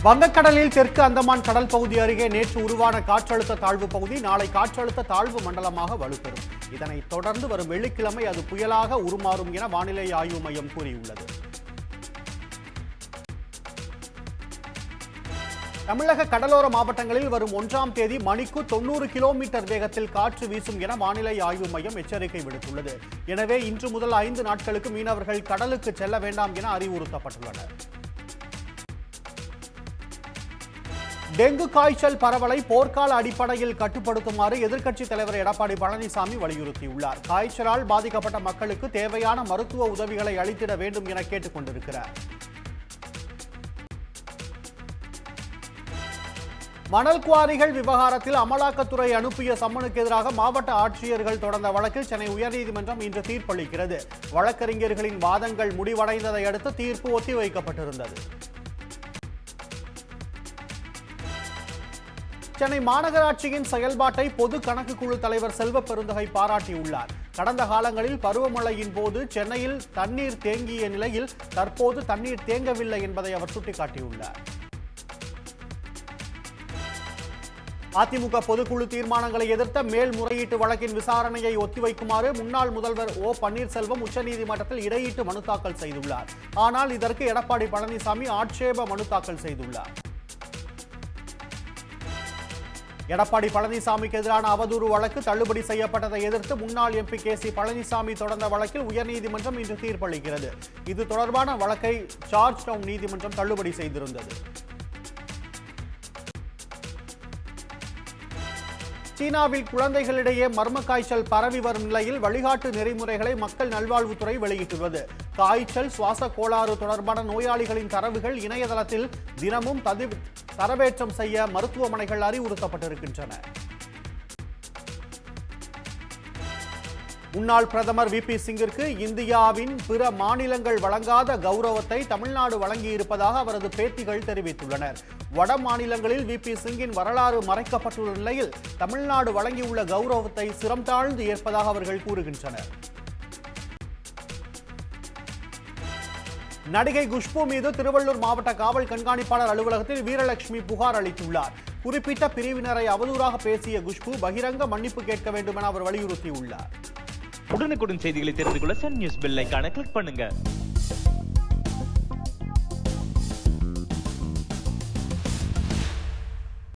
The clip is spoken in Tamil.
வங்கக்கடலில் தெற்கு அந்தமான் கடல் பகுதி அருகே நேற்று உருவான காற்றழுத்த தாழ்வு பகுதி நாளை காற்றழுத்த தாழ்வு மண்டலமாக வலுப்பெறும் இதனைத் தொடர்ந்து வரும் வெள்ளிக்கிழமை அது புயலாக உருமாறும் என வானிலை ஆய்வு மையம் கூறியுள்ளது தமிழக கடலோர மாவட்டங்களில் வரும் ஒன்றாம் தேதி மணிக்கு தொண்ணூறு கிலோமீட்டர் வேகத்தில் காற்று வீசும் என வானிலை ஆய்வு மையம் எச்சரிக்கை விடுத்துள்ளது எனவே இன்று முதல் ஐந்து நாட்களுக்கு மீனவர்கள் கடலுக்கு செல்ல வேண்டாம் என அறிவுறுத்தப்பட்டுள்ளனர் டெங்கு காய்ச்சல் பரவலை போர்க்கால அடிப்படையில் கட்டுப்படுத்துமாறு எதிர்க்கட்சித் தலைவர் எடப்பாடி பழனிசாமி வலியுறுத்தியுள்ளார் காய்ச்சலால் பாதிக்கப்பட்ட மக்களுக்கு தேவையான மருத்துவ உதவிகளை அளித்திட வேண்டும் என கேட்டுக் கொண்டிருக்கிறார் மணல் குவாரிகள் விவகாரத்தில் அமலாக்கத்துறை அனுப்பிய சம்மனுக்கு எதிராக மாவட்ட ஆட்சியர்கள் தொடர்ந்த வழக்கில் சென்னை உயர்நீதிமன்றம் இன்று தீர்ப்பளிக்கிறது வழக்கறிஞர்களின் வாதங்கள் முடிவடைந்ததை அடுத்து தீர்ப்பு ஒத்திவைக்கப்பட்டிருந்தது சென்னை மாநகராட்சியின் செயல்பாட்டை பொது கணக்கு குழு தலைவர் செல்வ பெருந்தகை பாராட்டியுள்ளார் கடந்த காலங்களில் பருவமழையின் போது சென்னையில் தண்ணீர் தேங்கிய நிலையில் தற்போது தண்ணீர் தேங்கவில்லை என்பதை அவர் சுட்டிக்காட்டியுள்ளார் அதிமுக பொதுக்குழு தீர்மானங்களை எதிர்த்த மேல்முறையீட்டு வழக்கின் விசாரணையை ஒத்திவைக்குமாறு முன்னாள் முதல்வர் ஓ பன்னீர்செல்வம் உச்சநீதிமன்றத்தில் இடையீட்டு மனு தாக்கல் செய்துள்ளார் ஆனால் இதற்கு எடப்பாடி பழனிசாமி ஆட்சேப மனு தாக்கல் செய்துள்ளார் எடப்பாடி பழனிசாமிக்கு எதிரான அவதூறு வழக்கு தள்ளுபடி செய்யப்பட்டதை எதிர்த்து முன்னாள் எம்பி கே சி பழனிசாமி தொடர்ந்த வழக்கில் உயர்நீதிமன்றம் இன்று தீர்ப்பளிக்கிறது இது தொடர்பான வழக்கை ஜார்ஜ் டவுன் நீதிமன்றம் தள்ளுபடி செய்திருந்தது சீனாவில் குழந்தைகளிடையே மர்ம காய்ச்சல் பரவி வரும் நிலையில் வழிகாட்டு நெறிமுறைகளை மக்கள் நல்வாழ்வுத்துறை வெளியிட்டுள்ளது காய்ச்சல் சுவாச கோளாறு தொடர்பான நோயாளிகளின் தரவுகள் இணையதளத்தில் தினமும் பதிவு தரவேற்றம் செய்ய மருத்துவமனைகள் அறிவுறுத்தப்பட்டிருக்கின்றன முன்னாள் பிரதமர் வி பி சிங்கிற்கு இந்தியாவின் பிற மாநிலங்கள் வழங்காத கௌரவத்தை தமிழ்நாடு வழங்கியிருப்பதாக அவரது பேத்திகள் தெரிவித்துள்ளனர் வட மாநிலங்களில் வி பி சிங்கின் வரலாறு மறைக்கப்பட்டுள்ள நிலையில் தமிழ்நாடு வழங்கியுள்ள கௌரவத்தை சிரம் தாழ்ந்து ஏற்பதாக அவர்கள் கூறுகின்றனர் நடிகை குஷ்பு மீது திருவள்ளூர் மாவட்ட காவல் கண்காணிப்பாளர் அலுவலகத்தில் வீரலட்சுமி புகார் அளித்துள்ளார் குறிப்பிட்ட பிரிவினரை அவதூறாக பேசிய குஷ்பு பகிரங்க மன்னிப்பு கேட்க வேண்டும் என அவர் வலியுறுத்தியுள்ளார் உடனுக்குடன் செய்திகளை தெரிந்து கொள்ள சன் நியூஸ் பெல் ஐகானை கிளிக் பண்ணுங்க